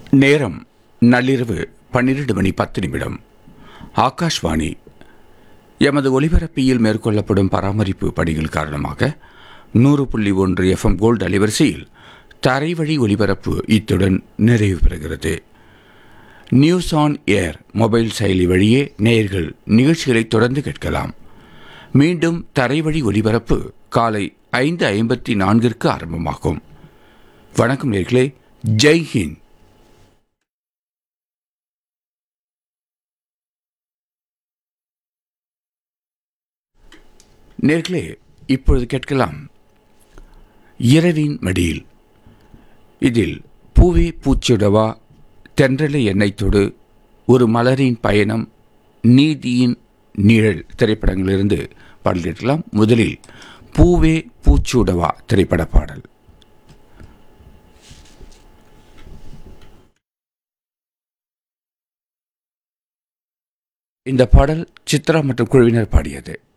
நேரம் நள்ளிரவு பன்னிரண்டு மணி பத்து நிமிடம் ஆகாஷ்வாணி எமது ஒலிபரப்பியில் மேற்கொள்ளப்படும் பராமரிப்பு பணிகள் காரணமாக நூறு புள்ளி ஒன்று எஃப்எம் கோல்டு அலைவரிசையில் தரைவழி ஒலிபரப்பு இத்துடன் நிறைவு பெறுகிறது நியூஸ் ஆன் ஏர் மொபைல் செயலி வழியே நேயர்கள் நிகழ்ச்சிகளை தொடர்ந்து கேட்கலாம் மீண்டும் தரைவழி ஒலிபரப்பு காலை ஐந்து ஐம்பத்தி நான்கிற்கு ஆரம்பமாகும் வணக்கம் நேர்களே ஜெய் ஹிந்த் நேர்களே இப்பொழுது கேட்கலாம் இரவின் மடியில் இதில் பூவே பூச்சிடவா தென்றலை எண்ணெய் தொடு ஒரு மலரின் பயணம் நீதியின் நிழல் திரைப்படங்களிலிருந்து பாடல் கேட்கலாம் முதலில் பூவே பூச்சூடவா திரைப்பட பாடல் இந்த பாடல் சித்ரா மற்றும் குழுவினர் பாடியது